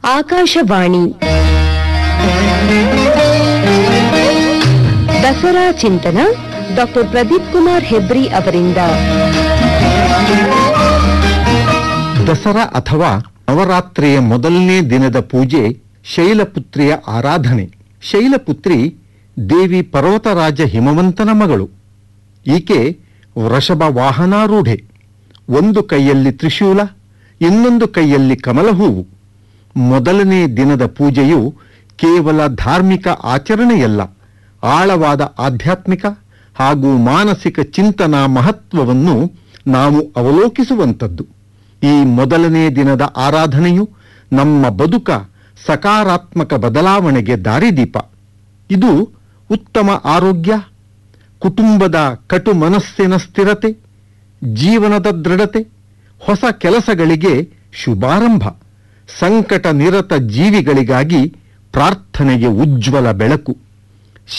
ಆಕಾಶವಾಣಿ ದಸರಾ ಚಿಂತನ ಡಾಕ್ಟರ್ ಪ್ರದೀಪ್ ಕುಮಾರ್ ಹೆಬ್ರಿ ಅವರಿಂದ ದಸರಾ ಅಥವಾ ನವರಾತ್ರಿಯ ಮೊದಲನೇ ದಿನದ ಪೂಜೆ ಶೈಲಪುತ್ರಿಯ ಆರಾಧನೆ ಶೈಲಪುತ್ರಿ ದೇವಿ ಪರ್ವತರಾಜ ಹಿಮವಂತನ ಮಗಳು ಈಕೆ ವೃಷಭ ವಾಹನಾರೂಢೆ ಒಂದು ಕೈಯಲ್ಲಿ ತ್ರಿಶೂಲ ಇನ್ನೊಂದು ಕೈಯಲ್ಲಿ ಕಮಲ ಹೂವು ಮೊದಲನೇ ದಿನದ ಪೂಜೆಯು ಕೇವಲ ಧಾರ್ಮಿಕ ಆಚರಣೆಯಲ್ಲ ಆಳವಾದ ಆಧ್ಯಾತ್ಮಿಕ ಹಾಗೂ ಮಾನಸಿಕ ಚಿಂತನಾ ಮಹತ್ವವನ್ನು ನಾವು ಅವಲೋಕಿಸುವಂಥದ್ದು ಈ ಮೊದಲನೇ ದಿನದ ಆರಾಧನೆಯು ನಮ್ಮ ಬದುಕ ಸಕಾರಾತ್ಮಕ ಬದಲಾವಣೆಗೆ ದಾರಿದೀಪ ಇದು ಉತ್ತಮ ಆರೋಗ್ಯ ಕುಟುಂಬದ ಕಟು ಮನಸ್ಸಿನ ಸ್ಥಿರತೆ ಜೀವನದ ದೃಢತೆ ಹೊಸ ಕೆಲಸಗಳಿಗೆ ಶುಭಾರಂಭ ಸಂಕಟ ನಿರತ ಜೀವಿಗಳಿಗಾಗಿ ಪ್ರಾರ್ಥನೆಗೆ ಉಜ್ವಲ ಬೆಳಕು